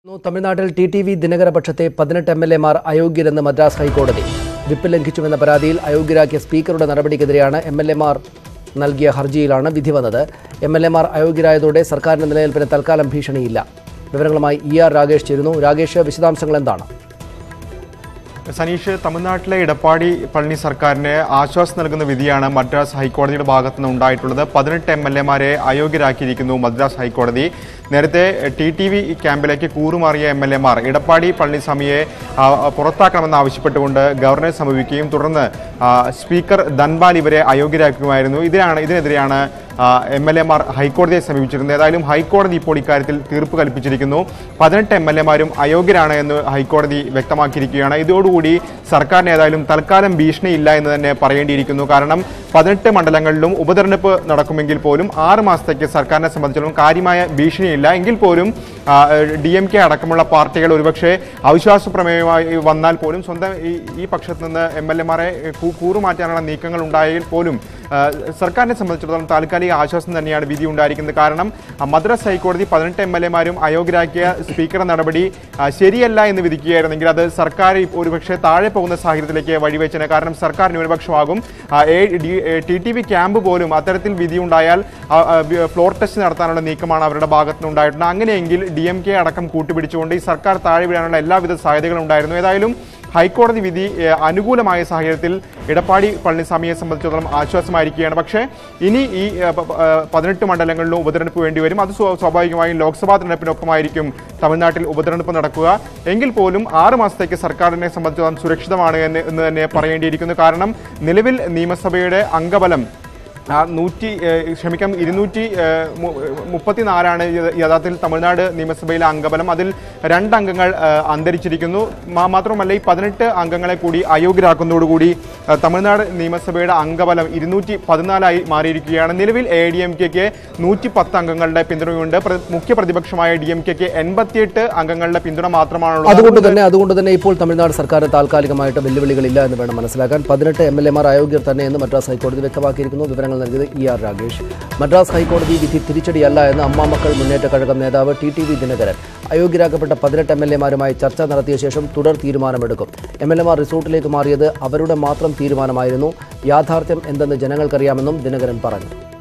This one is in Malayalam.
തമിഴ്നാട്ടിൽ ടി ടി വി ദിനകര പക്ഷത്തെ പതിനെട്ട് എം എൽ എമാർ അയോഗ്യരെന്ന് മദ്രാസ് ഹൈക്കോടതി വിപ്പ് ലംഘിച്ചുവെന്ന പരാതിയിൽ അയോഗ്യരാക്കിയ സ്പീക്കറുടെ നടപടിക്കെതിരെയാണ് എം എൽ എമാർ നൽകിയ ഹർജിയിലാണ് വിധി വന്നത് എം എൽ എമാർ അയോഗ്യരായതോടെ സർക്കാരിന്റെ നിലനിൽപ്പിന് തൽക്കാലം ഭീഷണിയില്ല വിവരങ്ങളുമായി ഇ ആർ രാകേഷ് ചേരുന്നു രാകേഷ് വിശദാംശങ്ങൾ എന്താണ് സനീഷ് തമിഴ്നാട്ടിലെ ഇടപ്പാടി പളനി സർക്കാരിന് ആശ്വാസം നൽകുന്ന വിധിയാണ് മദ്രാസ് ഹൈക്കോടതിയുടെ ഭാഗത്തു നിന്ന് ഉണ്ടായിട്ടുള്ളത് പതിനെട്ട് എം എൽ എമാരെ അയോഗ്യരാക്കിയിരിക്കുന്നു മദ്രാസ് ഹൈക്കോടതി നേരത്തെ ടി ടി വി ക്യാമ്പിലേക്ക് കൂറുമാറിയ എം എൽ എമാർ ഇടപ്പാടി പളനിസ്വാമിയെ ആ, പുറത്താക്കണമെന്ന് ആവശ്യപ്പെട്ടുകൊണ്ട് ഗവർണറെ സമീപിക്കുകയും തുടർന്ന് ആ, സ്പീക്കർ ധൻപാൽ ഇവരെ അയോഗ്യരാക്കുകയായിരുന്നു ഇതിനാണ് ഇതിനെതിരെയാണ് എം എൽ എമാർ ഹൈക്കോടതിയെ സമീപിച്ചിരുന്നത് ഏതായാലും ഹൈക്കോടതി ഇപ്പോൾ ഇക്കാര്യത്തിൽ തീർപ്പ് കൽപ്പിച്ചിരിക്കുന്നു പതിനെട്ട് എം എൽ എമാരും അയോഗ്യരാണ് എന്ന് ഹൈക്കോടതി വ്യക്തമാക്കിയിരിക്കുകയാണ് ഇതോടുകൂടി സർക്കാരിന് ഏതായാലും തൽക്കാലം ഭീഷണിയില്ല എന്ന് തന്നെ പറയേണ്ടിയിരിക്കുന്നു കാരണം പതിനെട്ട് മണ്ഡലങ്ങളിലും ഉപതെരഞ്ഞെടുപ്പ് നടക്കുമെങ്കിൽ പോലും ആറ് മാസത്തേക്ക് സർക്കാരിനെ സംബന്ധിച്ചിടത്തോളം കാര്യമായ ഭീഷണിയില്ല എങ്കിൽ പോലും ഡി എം കെ അടക്കമുള്ള പാർട്ടികൾ ഒരുപക്ഷെ അവിശ്വാസ പ്രമേയമായി വന്നാൽ പോലും സ്വന്തം ഈ ഈ പക്ഷത്ത് നിന്ന് എം എൽ എമാരെ കൂറുമാറ്റാനുള്ള നീക്കങ്ങൾ ഉണ്ടായെങ്കിൽ പോലും ആ, സർക്കാരിനെ സംബന്ധിച്ചിടത്തോളം താൽക്കാലിക ആശ്വാസം തന്നെയാണ് വിധി ഉണ്ടായിരിക്കുന്നത് കാരണം ആ, മദ്രാസ് ഹൈക്കോടതി പതിനെട്ട് എം എൽ എമാരും അയോഗ്യരാക്കിയ സ്പീക്കറുടെ നടപടി ആ, ശരിയല്ല എന്ന് വിധിക്കുകയായിരുന്നെങ്കിൽ അത് സർക്കാർ ഇപ്പോൾ ഒരുപക്ഷെ താഴെ പോകുന്ന സാഹചര്യത്തിലേക്ക് വഴിവെച്ചത് കാരണം സർക്കാർ ന്യൂനപക്ഷമാകും ടി ടി വി ക്യാമ്പ് പോലും അത്തരത്തിൽ വിധി ഉണ്ടായാൽ ആ, ആ, വി- ഫ്ലോർ ടെസ്റ്റ് നടത്താനുള്ള നീക്കമാണ് അവരുടെ ഭാഗത്ത് നിന്ന് ഉണ്ടായിട്ടുണ്ട് അങ്ങനെയെങ്കിൽ ഡി എം കെ അടക്കം കൂട്ടുപിടിച്ചുകൊണ്ട് ഈ സർക്കാർ താഴെ വീഴാനുള്ള എല്ലാവിധ സാധ്യതകളും ഉണ്ടായിരുന്നു ഏതായാലും ഹൈക്കോടതി വിധി ഏഹ്, അനുകൂലമായ സാഹചര്യത്തിൽ ഇടപ്പാടി പളനിസ്വാമിയെ സംബന്ധിച്ചിടത്തോളം ആശ്വാസമായിരിക്കുകയാണ് പക്ഷേ ഇനി ഈ ഏഹ്, പ- പ- ഏഹ്, പതിനെട്ട് മണ്ഡലങ്ങളിലും ഉപതെരഞ്ഞെടുപ്പ് വേണ്ടിവരും അത് സ്വാ- സ്വാഭാവികമായും ലോക്സഭാ തെരഞ്ഞെടുപ്പിനൊപ്പമായിരിക്കും തമിഴ്നാട്ടിൽ ഉപതെരഞ്ഞെടുപ്പ് നടക്കുക എങ്കിൽ പോലും ആറ് മാസത്തേക്ക് സർക്കാരിനെ സംബന്ധിച്ചിടത്തോളം സുരക്ഷിതമാണ് എന്ന് എന്ന് തന്നെ പറയേണ്ടിയിരിക്കുന്നു കാരണം നിലവിൽ നിയമസഭയുടെ അംഗബലം ആ നൂറ്റി ഏഹ്, ക്ഷമിക്കാം ഇരുന്നൂറ്റി ഏഹ്, മു- മുപ്പത്തിനാലാണ് യ- യഥാർത്ഥത്തിൽ തമിഴ്നാട് നിയമസഭയിലെ അംഗബലം അതിൽ രണ്ട് അംഗങ്ങൾ ഏഹ്, അന്തരിച്ചിരിക്കുന്നു മാ- മാത്രമല്ല ഈ പതിനെട്ട് അംഗങ്ങളെ കൂടി അയോഗ്യരാക്കുന്നതോടുകൂടി ഏഹ്, തമിഴ്നാട് നിയമസഭയുടെ അംഗബലം ഇരുന്നൂറ്റി പതിനാലായി മാറിയിരിക്കുകയാണ് നിലവിൽ എ ഡി എം കെക്ക് നൂറ്റി പത്ത് അംഗങ്ങളുടെ പിന്തുണയുണ്ട് പ്ര- മുഖ്യ പ്രതിപക്ഷമായ ഡി എം കെക്ക് എൺപത്തിയെട്ട് അംഗങ്ങളുടെ പിന്തുണ മാത്രമാണുള്ളത് അതുകൊണ്ട് തന്നെ അതുകൊണ്ട് തന്നെ ഇപ്പോൾ തമിഴ്നാട് സർക്കാരിന് താൽക്കാലികമായിട്ട് വെല്ലുവിളികളില്ല എന്ന് വേണം മനസ്സിലാക്കാൻ പതിനെട്ട് എം എൽ എമാർ അയോഗ്യർ തന്നെ എന്ന് മദ്രാസ് ഹൈക്കോടതി വ്യക്തമാക്കിയിരിക്കുന്നു വിവരങ്ങൾ നൽകിയത് ഇ ആർ രാഗേഷ് മദ്രാസ് ഹൈക്കോടതി വിധി തിരിച്ചടിയല്ല എന്ന് അമ്മാമക്കൾ മുന്നേറ്റ കഴകം നേതാവ് ടി ടി വി ദിനകരൻ അയോഗ്യരാക്കപ്പെട്ട പതിനെട്ട് എം എൽ എമാരുമായി ചർച്ച നടത്തിയ ശേഷം തുടർ തീരുമാനമെടുക്കും എം എൽ എമാർ റിസോർട്ടിലേക്ക് മാറിയത് അവരുടെ മാത്രം തീരുമാനമായിരുന്നു യാഥാർത്ഥ്യം എന്തെന്ന് ജനങ്ങൾക്കറിയാമെന്നും ദിനകരൻ പറഞ്ഞു